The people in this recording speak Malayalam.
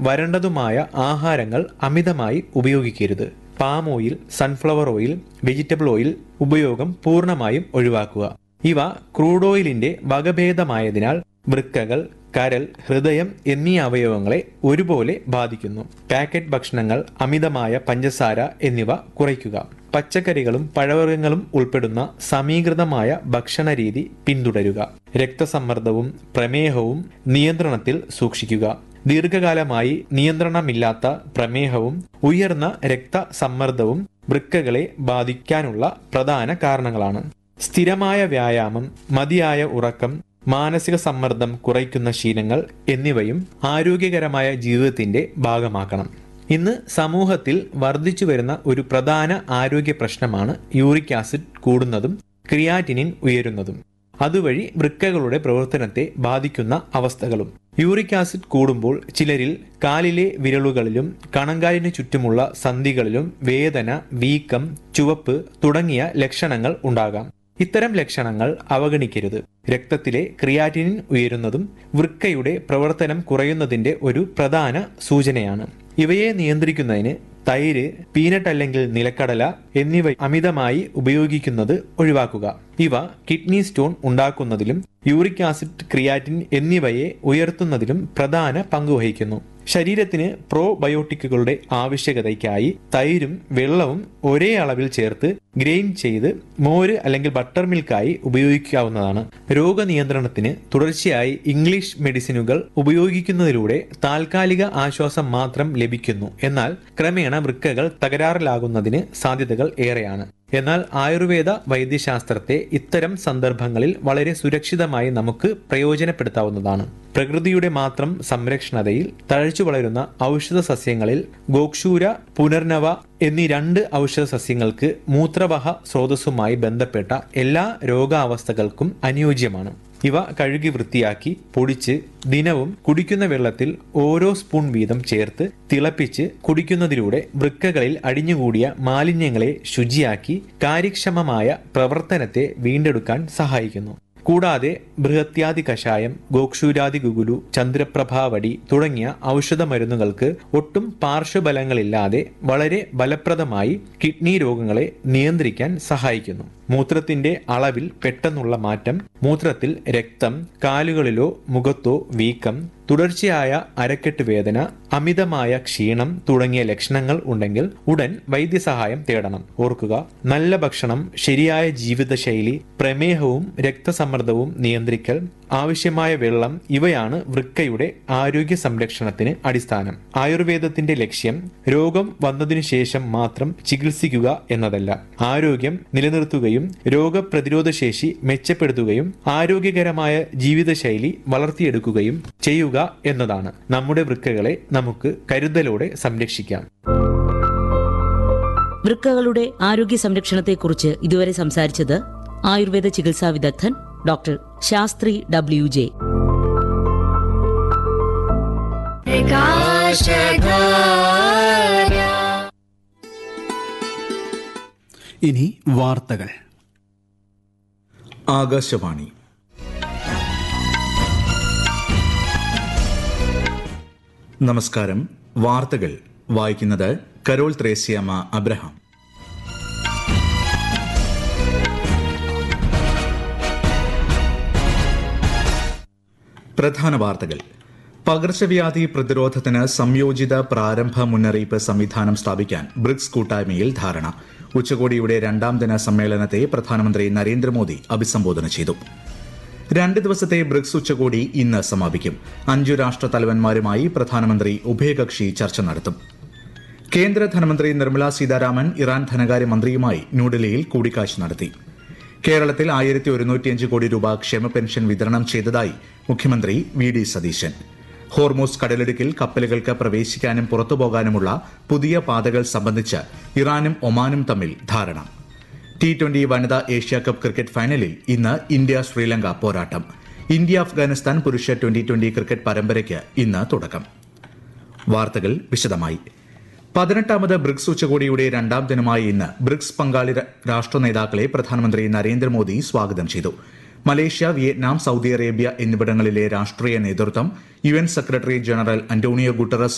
വരണ്ടതുമായ ആഹാരങ്ങൾ അമിതമായി ഉപയോഗിക്കരുത് palm oil sunflower oil vegetable oil ഉപയോഗം പൂർണ്ണമായും ഒഴിവാക്കുക ഇവ ക്രൂഡ് ഓയിലിന്റെ വകഭേദമായതിനാൽ വൃക്കകൾ കരൾ ഹൃദയം എന്നീ അവയവങ്ങളെ ഒരുപോലെ ബാധിക്കുന്നു പാക്കറ്റ് ഭക്ഷണങ്ങൾ അമിതമായ പഞ്ചസാര എന്നിവ കുറയ്ക്കുക പച്ചക്കറികളും പഴവർഗ്ഗങ്ങളും ഉൾപ്പെടുന്ന സമീകൃതമായ ഭക്ഷണ രീതി പിന്തുടരുക രക്തസമ്മർദ്ദവും പ്രമേഹവും നിയന്ത്രണത്തിൽ സൂക്ഷിക്കുക ദീർഘകാലമായി നിയന്ത്രണമില്ലാത്ത പ്രമേഹവും ഉയർന്ന രക്തസമ്മർദ്ദവും വൃക്കകളെ ബാധിക്കാനുള്ള പ്രധാന കാരണങ്ങളാണ് സ്ഥിരമായ വ്യായാമം മതിയായ ഉറക്കം മാനസിക സമ്മർദ്ദം കുറയ്ക്കുന്ന ശീലങ്ങൾ എന്നിവയും ആരോഗ്യകരമായ ജീവിതത്തിന്റെ ഭാഗമാക്കണം ഇന്ന് സമൂഹത്തിൽ വർദ്ധിച്ചു വരുന്ന ഒരു പ്രധാന ആരോഗ്യ പ്രശ്നമാണ് യൂറിക് ആസിഡ് കൂടുന്നതും ക്രിയാറ്റിനിൻ ഉയരുന്നതും അതുവഴി വൃക്കകളുടെ പ്രവർത്തനത്തെ ബാധിക്കുന്ന അവസ്ഥകളും യൂറിക് ആസിഡ് കൂടുമ്പോൾ ചിലരിൽ കാലിലെ വിരലുകളിലും കണങ്കാലിന് ചുറ്റുമുള്ള സന്ധികളിലും വേദന വീക്കം ചുവപ്പ് തുടങ്ങിയ ലക്ഷണങ്ങൾ ഉണ്ടാകാം ഇത്തരം ലക്ഷണങ്ങൾ അവഗണിക്കരുത് രക്തത്തിലെ ക്രിയാറ്റിനിൻ ഉയരുന്നതും വൃക്കയുടെ പ്രവർത്തനം കുറയുന്നതിന്റെ ഒരു പ്രധാന സൂചനയാണ് ഇവയെ നിയന്ത്രിക്കുന്നതിന് തൈര് പീനട്ട് അല്ലെങ്കിൽ നിലക്കടല എന്നിവ അമിതമായി ഉപയോഗിക്കുന്നത് ഒഴിവാക്കുക ഇവ കിഡ്നി സ്റ്റോൺ ഉണ്ടാക്കുന്നതിലും യൂറിക് ആസിഡ് ക്രിയാറ്റിൻ എന്നിവയെ ഉയർത്തുന്നതിലും പ്രധാന പങ്കുവഹിക്കുന്നു ശരീരത്തിന് പ്രോബയോട്ടിക്കുകളുടെ ആവശ്യകതയ്ക്കായി തൈരും വെള്ളവും ഒരേ അളവിൽ ചേർത്ത് ഗ്രെയിൻ ചെയ്ത് മോര് അല്ലെങ്കിൽ ബട്ടർ മിൽക്കായി ഉപയോഗിക്കാവുന്നതാണ് രോഗനിയന്ത്രണത്തിന് തുടർച്ചയായി ഇംഗ്ലീഷ് മെഡിസിനുകൾ ഉപയോഗിക്കുന്നതിലൂടെ താൽക്കാലിക ആശ്വാസം മാത്രം ലഭിക്കുന്നു എന്നാൽ ക്രമേണ വൃക്കകൾ തകരാറിലാകുന്നതിന് സാധ്യതകൾ ഏറെയാണ് എന്നാൽ ആയുർവേദ വൈദ്യശാസ്ത്രത്തെ ഇത്തരം സന്ദർഭങ്ങളിൽ വളരെ സുരക്ഷിതമായി നമുക്ക് പ്രയോജനപ്പെടുത്താവുന്നതാണ് പ്രകൃതിയുടെ മാത്രം സംരക്ഷണതയിൽ തഴച്ചു വളരുന്ന ഔഷധ സസ്യങ്ങളിൽ ഗോക്ഷൂര പുനർനവ എന്നീ രണ്ട് ഔഷധ സസ്യങ്ങൾക്ക് മൂത്രവഹ സ്രോതസ്സുമായി ബന്ധപ്പെട്ട എല്ലാ രോഗാവസ്ഥകൾക്കും അനുയോജ്യമാണ് ഇവ കഴുകി വൃത്തിയാക്കി പൊടിച്ച് ദിനവും കുടിക്കുന്ന വെള്ളത്തിൽ ഓരോ സ്പൂൺ വീതം ചേർത്ത് തിളപ്പിച്ച് കുടിക്കുന്നതിലൂടെ വൃക്കകളിൽ അടിഞ്ഞുകൂടിയ മാലിന്യങ്ങളെ ശുചിയാക്കി കാര്യക്ഷമമായ പ്രവർത്തനത്തെ വീണ്ടെടുക്കാൻ സഹായിക്കുന്നു കൂടാതെ ബൃഹത്യാദി കഷായം ഗോക്ഷൂരാദി ഗുഗുലു ചന്ദ്രപ്രഭാവടി തുടങ്ങിയ ഔഷധ മരുന്നുകൾക്ക് ഒട്ടും പാർശ്വഫലങ്ങളില്ലാതെ വളരെ ഫലപ്രദമായി കിഡ്നി രോഗങ്ങളെ നിയന്ത്രിക്കാൻ സഹായിക്കുന്നു മൂത്രത്തിന്റെ അളവിൽ പെട്ടെന്നുള്ള മാറ്റം മൂത്രത്തിൽ രക്തം കാലുകളിലോ മുഖത്തോ വീക്കം തുടർച്ചയായ അരക്കെട്ട് വേദന അമിതമായ ക്ഷീണം തുടങ്ങിയ ലക്ഷണങ്ങൾ ഉണ്ടെങ്കിൽ ഉടൻ വൈദ്യസഹായം തേടണം ഓർക്കുക നല്ല ഭക്ഷണം ശരിയായ ജീവിതശൈലി പ്രമേഹവും രക്തസമ്മർദ്ദവും നിയന്ത്രിക്കൽ ആവശ്യമായ വെള്ളം ഇവയാണ് വൃക്കയുടെ ആരോഗ്യ സംരക്ഷണത്തിന് അടിസ്ഥാനം ആയുർവേദത്തിന്റെ ലക്ഷ്യം രോഗം വന്നതിനു ശേഷം മാത്രം ചികിത്സിക്കുക എന്നതല്ല ആരോഗ്യം നിലനിർത്തുകയും രോഗപ്രതിരോധ ശേഷി മെച്ചപ്പെടുത്തുകയും ആരോഗ്യകരമായ ജീവിതശൈലി വളർത്തിയെടുക്കുകയും ചെയ്യുക എന്നതാണ് നമ്മുടെ വൃക്കകളെ നമുക്ക് കരുതലോടെ സംരക്ഷിക്കാം വൃക്കകളുടെ ആരോഗ്യ സംരക്ഷണത്തെക്കുറിച്ച് ഇതുവരെ സംസാരിച്ചത് ആയുർവേദ ചികിത്സാ വിദഗ്ധൻ ഡോക്ടർ ശാസ്ത്രി ഡബ്ല്യു ജെ ഇനി വാർത്തകൾ ആകാശവാണി നമസ്കാരം വാർത്തകൾ വായിക്കുന്നത് കരോൾ ത്രേസ്യാമ്മ അബ്രഹാം പ്രധാന വാർത്തകൾ പകർച്ചവ്യാധി പ്രതിരോധത്തിന് സംയോജിത പ്രാരംഭ മുന്നറിയിപ്പ് സംവിധാനം സ്ഥാപിക്കാൻ ബ്രിക്സ് കൂട്ടായ്മയിൽ ധാരണ ഉച്ചകോടിയുടെ രണ്ടാം ദിന സമ്മേളനത്തെ പ്രധാനമന്ത്രി നരേന്ദ്രമോദി അഭിസംബോധന ചെയ്തു രണ്ട് ദിവസത്തെ ബ്രിക്സ് ഉച്ചകോടി ഇന്ന് സമാപിക്കും അഞ്ചു രാഷ്ട്ര തലവന്മാരുമായി പ്രധാനമന്ത്രി ഉഭയകക്ഷി ചർച്ച നടത്തും കേന്ദ്ര ധനമന്ത്രി നിർമ്മല സീതാരാമൻ ഇറാൻ ധനകാര്യമന്ത്രിയുമായി ന്യൂഡൽഹിയിൽ കൂടിക്കാഴ്ച നടത്തി കേരളത്തിൽ ആയിരത്തി ഒരുന്നൂറ്റിയഞ്ച് കോടി രൂപ ക്ഷേമ പെൻഷൻ വിതരണം ചെയ്തതായി മുഖ്യമന്ത്രി വി ഡി സതീശൻ ഹോർമോസ് കടലിടുക്കിൽ കപ്പലുകൾക്ക് പ്രവേശിക്കാനും പുറത്തുപോകാനുമുള്ള പുതിയ പാതകൾ സംബന്ധിച്ച് ഇറാനും ഒമാനും തമ്മിൽ ധാരണ ടി ട്വന്റി വനിതാ ഏഷ്യ കപ്പ് ക്രിക്കറ്റ് ഫൈനലിൽ ഇന്ന് ഇന്ത്യ ശ്രീലങ്ക പോരാട്ടം ഇന്ത്യ അഫ്ഗാനിസ്ഥാൻ പുരുഷ ട്വന്റി ട്വന്റി ക്രിക്കറ്റ് പരമ്പരയ്ക്ക് ഇന്ന് തുടക്കം വാർത്തകൾ വിശദമായി പതിനെട്ടാമത് ബ്രിക്സ് ഉച്ചകോടിയുടെ രണ്ടാം ദിനമായ ഇന്ന് ബ്രിക്സ് പങ്കാളി ര- രാഷ്ട്ര നേതാക്കളെ പ്രധാനമന്ത്രി നരേന്ദ്രമോദി സ്വാഗതം ചെയ്തു മലേഷ്യ വിയറ്റ്നാം സൗദി അറേബ്യ എന്നിവിടങ്ങളിലെ രാഷ്ട്രീയ നേതൃത്വം U N secretary general Antonio Guterres